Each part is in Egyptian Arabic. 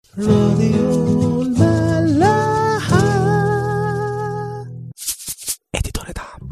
راديو الملاحة اديتور دعم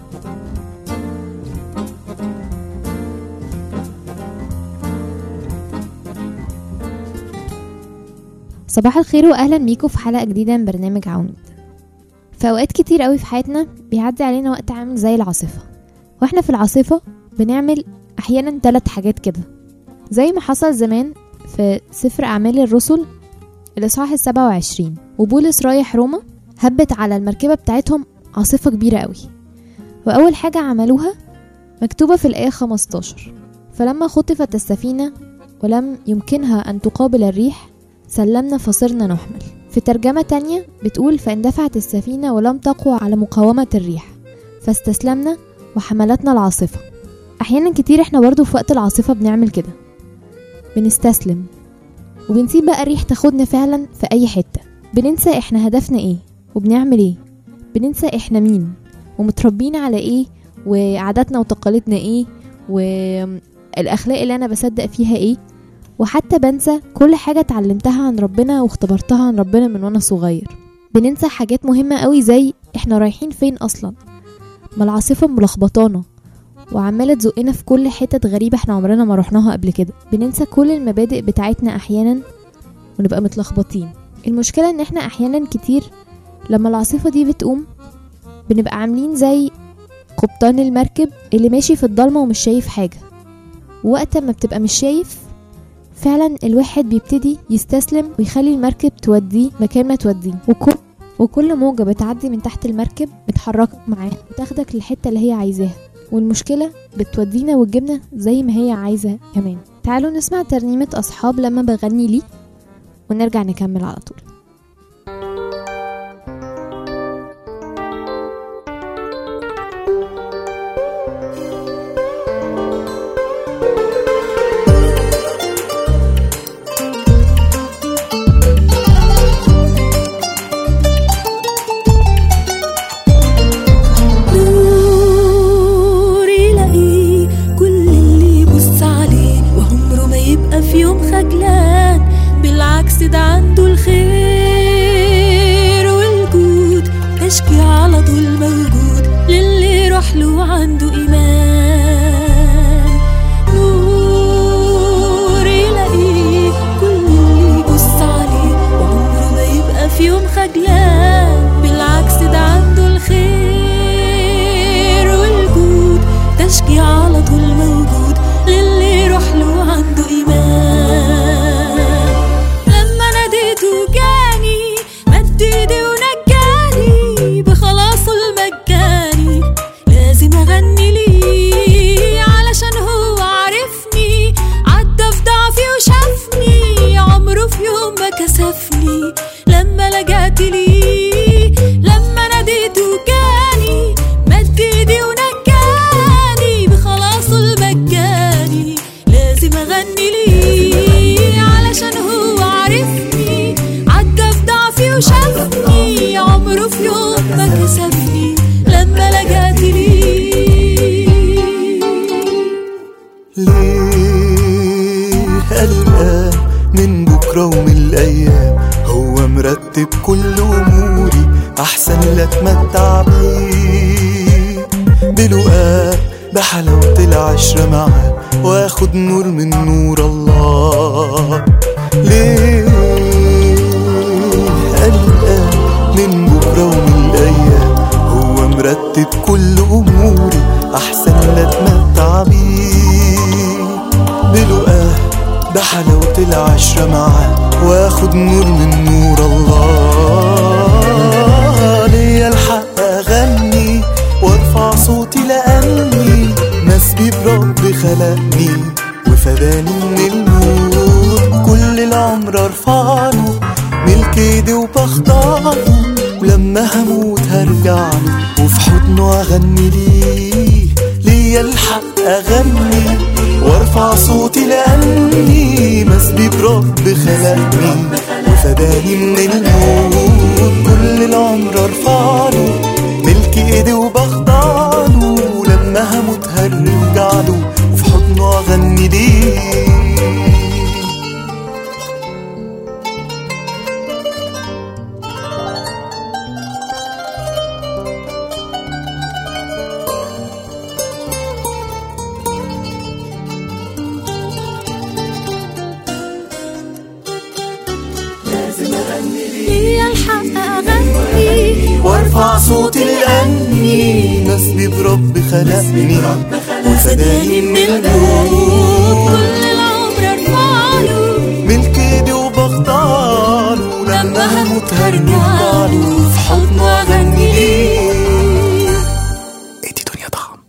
صباح الخير واهلا بيكم في حلقه جديده من برنامج عواميد في اوقات كتير قوي في حياتنا بيعدي علينا وقت عامل زي العاصفه واحنا في العاصفه بنعمل احيانا ثلاث حاجات كده زي ما حصل زمان في سفر اعمال الرسل الاصحاح السبعة وعشرين وبولس رايح روما هبت على المركبه بتاعتهم عاصفه كبيره قوي واول حاجه عملوها مكتوبه في الايه 15 فلما خطفت السفينه ولم يمكنها ان تقابل الريح سلمنا فصرنا نحمل في ترجمة تانية بتقول فاندفعت السفينة ولم تقوى على مقاومة الريح فاستسلمنا وحملتنا العاصفة أحيانا كتير احنا برضو في وقت العاصفة بنعمل كده بنستسلم وبنسيب بقى الريح تاخدنا فعلا في أي حتة بننسى احنا هدفنا ايه وبنعمل ايه بننسى احنا مين ومتربيين على ايه وعاداتنا وتقاليدنا ايه والأخلاق اللي أنا بصدق فيها ايه وحتى بنسى كل حاجة اتعلمتها عن ربنا واختبرتها عن ربنا من وانا صغير بننسى حاجات مهمة قوي زي احنا رايحين فين اصلا ما العاصفة ملخبطانا وعمالة تزقنا في كل حتت غريبة احنا عمرنا ما رحناها قبل كده بننسى كل المبادئ بتاعتنا احيانا ونبقى متلخبطين المشكلة ان احنا احيانا كتير لما العاصفة دي بتقوم بنبقى عاملين زي قبطان المركب اللي ماشي في الضلمة ومش شايف حاجة وقت ما بتبقى مش شايف فعلا الواحد بيبتدي يستسلم ويخلي المركب توديه مكان ما توديه وكل وكل موجة بتعدي من تحت المركب بتحركك معاها وتاخدك للحتة اللي هي عايزاها والمشكلة بتودينا وتجيبنا زي ما هي عايزة كمان تعالوا نسمع ترنيمة أصحاب لما بغني لي ونرجع نكمل على طول نور يلاقيه كل اللي يبص عليه وعمره ما يبقى في يوم خجلان بالعكس ده عنده الخير والجود تشجيع على طول موجود للي يروح له عنده إيمان نور يلاقيه كل اللي يبص عليه وعمره ما يبقى في يوم خجلان بالعكس ده عنده الخير والجود تشجيع على طول موجود للي يروح له عنده إيمان لما ناديته جاني مد ايدي ونجاني بخلاصه المجاني لازم اغني ليه علشان هو عرفني عدى في ضعفي وشافني عمره في يوم ما كسفني لما لجأت ليه لما ناديته جاني مد ايدي ونجاني بخلاصه المجاني لازم اغني ليه علشان هو عرفني عدى في ضعفي وشافني عمره في يوم ما كسفني لما لجأت ليه ليه قلقان من بكرة ومن الأيام هو مرتب كل أموري أحسن لا أتمتع بيه بلقاه بحلاوة العشرة معاه وآخد نور من نور الله ليه قلقان من بكرة ومن الأيام هو مرتب كل أموري أحسن لا أتمتع بيه بلقاه بحلاوة العشرة معاه واخد نور من نور الله ليا الحق أغني وارفع صوتي لأني مسبي برب خلقني وفداني من الموت كل العمر ارفعله ملك ايدي وبخضعله ولما هموت هرجع له وفي حضنه اغني ليه ليا الحق اغني وارفع صوتي لاني مسبي برب خلقني وفداني من الموت كل العمر ارفعله ملك ايدي وبخضعله لما هموت هرجع له وفي حضنه اغني ليه الحق أغني وارفع صوتي لأني نسبي برب خلقني وفداني من الموت كل العمر ارفع له من كيدي وبختاره لما هموت هرجع له في حضنه اغني ليه ادي دنيا طعم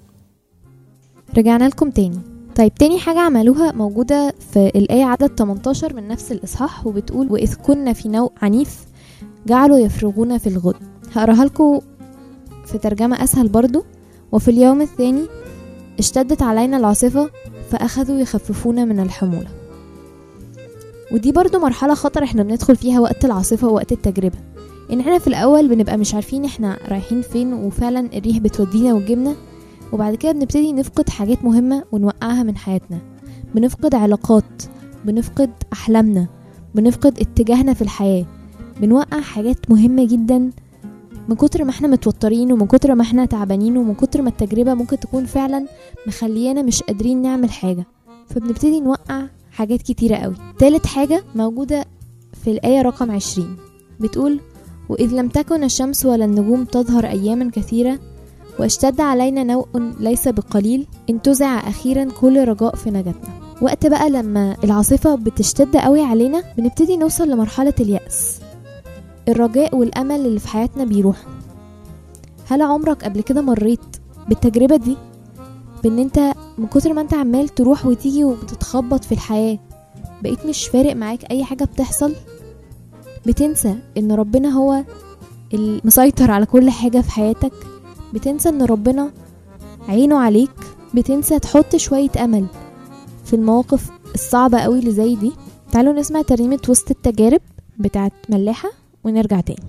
رجعنا لكم تاني طيب تاني حاجة عملوها موجودة في الآية عدد 18 من نفس الإصحاح وبتقول وإذ كنا في نوء عنيف جعلوا يفرغون في الغد هقراها لكم في ترجمة أسهل برضو وفي اليوم الثاني اشتدت علينا العاصفة فأخذوا يخففون من الحمولة ودي برضو مرحلة خطر احنا بندخل فيها وقت العاصفة ووقت التجربة ان احنا في الأول بنبقى مش عارفين احنا رايحين فين وفعلا الريح بتودينا وتجيبنا وبعد كده بنبتدي نفقد حاجات مهمة ونوقعها من حياتنا بنفقد علاقات بنفقد أحلامنا بنفقد اتجاهنا في الحياة بنوقع حاجات مهمة جدا من كتر ما احنا متوترين ومن كتر ما احنا تعبانين ومن كتر ما التجربة ممكن تكون فعلا مخليانا مش قادرين نعمل حاجة فبنبتدي نوقع حاجات كتيرة قوي تالت حاجة موجودة في الآية رقم عشرين بتقول وإذ لم تكن الشمس ولا النجوم تظهر أياما كثيرة واشتد علينا نوء ليس بقليل انتزع أخيرا كل رجاء في نجاتنا وقت بقى لما العاصفة بتشتد قوي علينا بنبتدي نوصل لمرحلة اليأس الرجاء والأمل اللي في حياتنا بيروحوا هل عمرك قبل كده مريت بالتجربة دي بان انت من كتر ما انت عمال تروح وتيجي وبتتخبط في الحياة بقيت مش فارق معاك اي حاجة بتحصل بتنسى ان ربنا هو المسيطر على كل حاجة في حياتك بتنسى ان ربنا عينه عليك بتنسى تحط شوية امل في المواقف الصعبة قوي اللي زي دي تعالوا نسمع ترنيمة وسط التجارب بتاعت ملاحة ونرجع تاني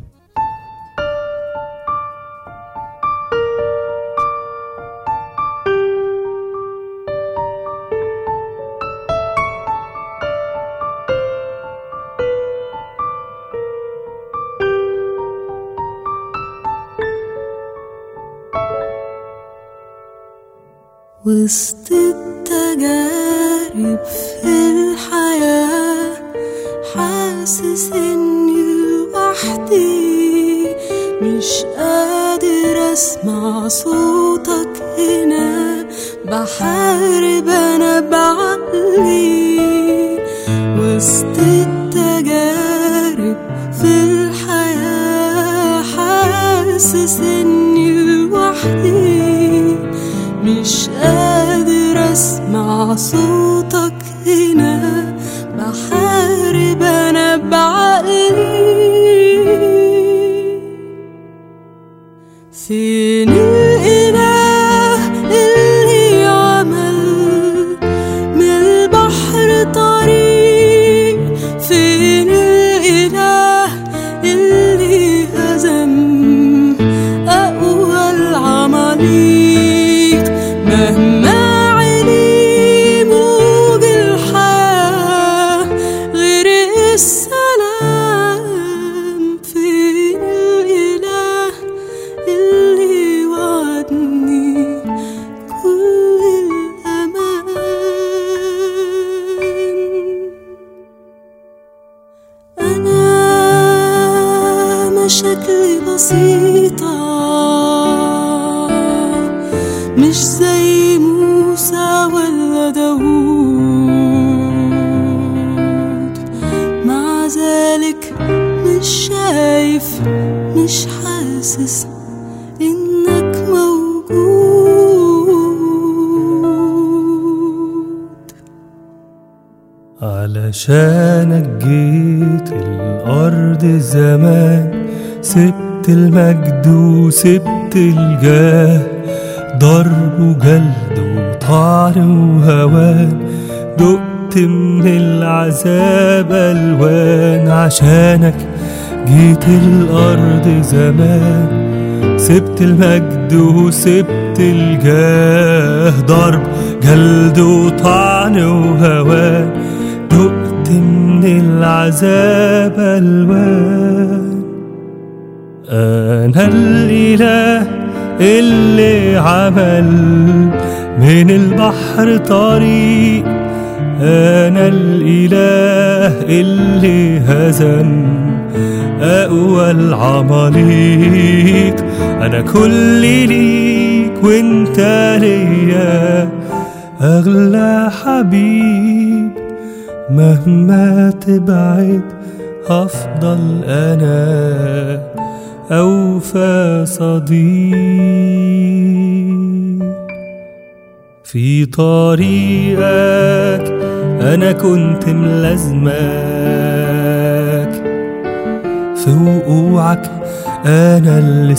وسط التجارب في الحياة حاسس اني لوحدي مش قادر اسمع صوتك هنا بحارب انا بعقلي وسط التجارب في الحياة حاسس اني لوحدي مش قادر اسمع صوتك هنا بحارب انا بعقلي فين الاله اللي عمل من البحر طريق فين الاله اللي هزم اقوى العماليق مهما علي موج الحياة غير السلام فين الإله اللي وعدني كل الأمان أنا مشاكلي بسيطة مش زي موسى ولا داوود مع ذلك مش شايف مش حاسس إنك موجود علشانك جيت الأرض زمان سبت المجد وسبت الجاه ضرب وجلد وطعن وهوان دقت من العذاب ألوان عشانك جيت الأرض زمان سبت المجد وسبت الجاه ضرب جلد وطعن وهوان دقت من العذاب ألوان أنا الإله اللي عمل من البحر طريق أنا الإله اللي هزم أقوى العماليق أنا كل ليك وانت ليا أغلى حبيب مهما تبعد هفضل أنا أوفى صديق في طريقك أنا كنت ملازمك في وقوعك أنا اللي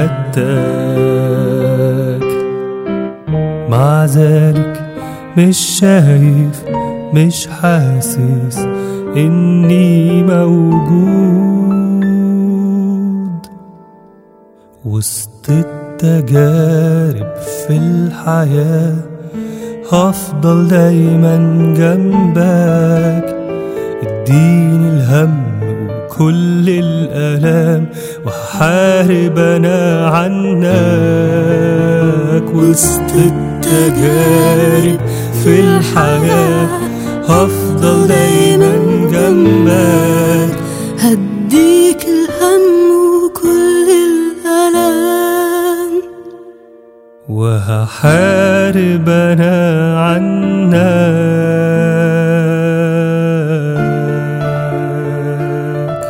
سندتك مع ذلك مش شايف مش حاسس إني موجود وسط التجارب في الحياة هفضل دايما جنبك اديني الهم وكل الآلام وهحارب أنا عنك وسط التجارب في الحياة هفضل دايما جنبك هديك الهم وكل الألام وهحارب أنا عنك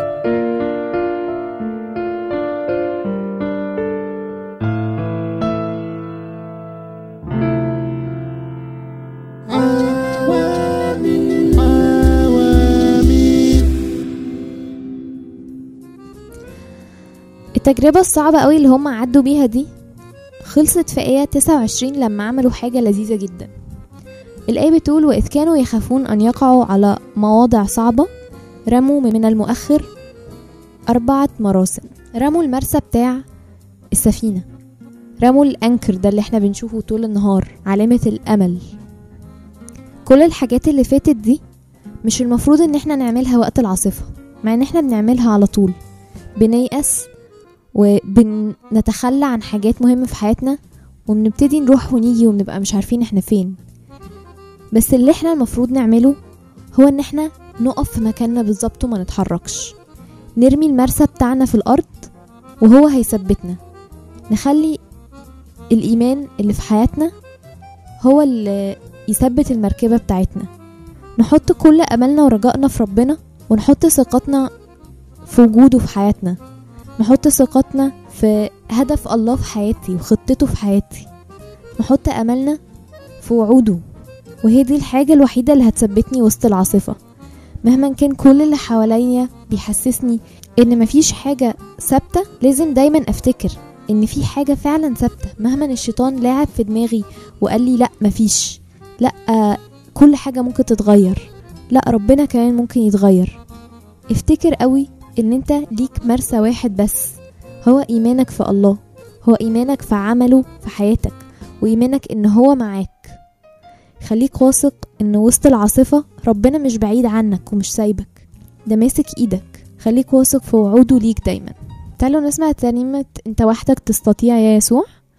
التجربة الصعبة قوي اللي هم عدوا بيها دي خلصت في آية 29 لما عملوا حاجة لذيذة جدا الآية بتقول وإذ كانوا يخافون أن يقعوا على مواضع صعبة رموا من المؤخر أربعة مراسم رموا المرسى بتاع السفينة رموا الأنكر ده اللي احنا بنشوفه طول النهار علامة الأمل كل الحاجات اللي فاتت دي مش المفروض ان احنا نعملها وقت العاصفة مع ان احنا بنعملها على طول بنيأس وبنتخلى عن حاجات مهمة في حياتنا وبنبتدي نروح ونيجي وبنبقى مش عارفين احنا فين بس اللي احنا المفروض نعمله هو ان احنا نقف في مكاننا بالظبط وما نتحركش نرمي المرسى بتاعنا في الارض وهو هيثبتنا نخلي الايمان اللي في حياتنا هو اللي يثبت المركبة بتاعتنا نحط كل املنا ورجائنا في ربنا ونحط ثقتنا في وجوده في حياتنا نحط ثقتنا في هدف الله في حياتي وخطته في حياتي نحط املنا في وعوده وهي دي الحاجة الوحيدة اللي هتثبتني وسط العاصفة مهما كان كل اللي حواليا بيحسسني ان مفيش حاجة ثابتة لازم دايما افتكر ان في حاجة فعلا ثابتة مهما الشيطان لاعب في دماغي وقال لي لا مفيش لا آه، كل حاجة ممكن تتغير لا ربنا كمان ممكن يتغير افتكر قوي ان انت ليك مرسى واحد بس هو ايمانك في الله هو ايمانك في عمله في حياتك وايمانك ان هو معاك خليك واثق ان وسط العاصفة ربنا مش بعيد عنك ومش سايبك ده ماسك ايدك خليك واثق في وعوده ليك دايما تعالوا نسمع ترنيمة انت وحدك تستطيع يا يسوع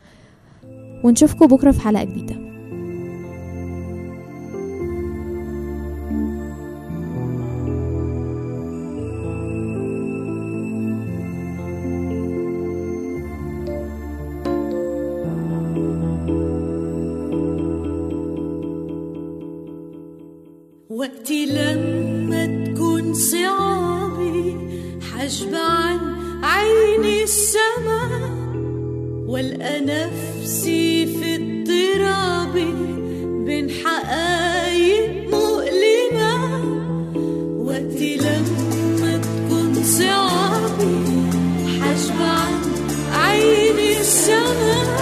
ونشوفكم بكرة في حلقة جديدة وقتي لما تكون صعابي حجب عن عيني السماء والقى نفسي في اضطراب بين حقايق مؤلمة وقتي لما تكون صعابي حجب عن عيني السماء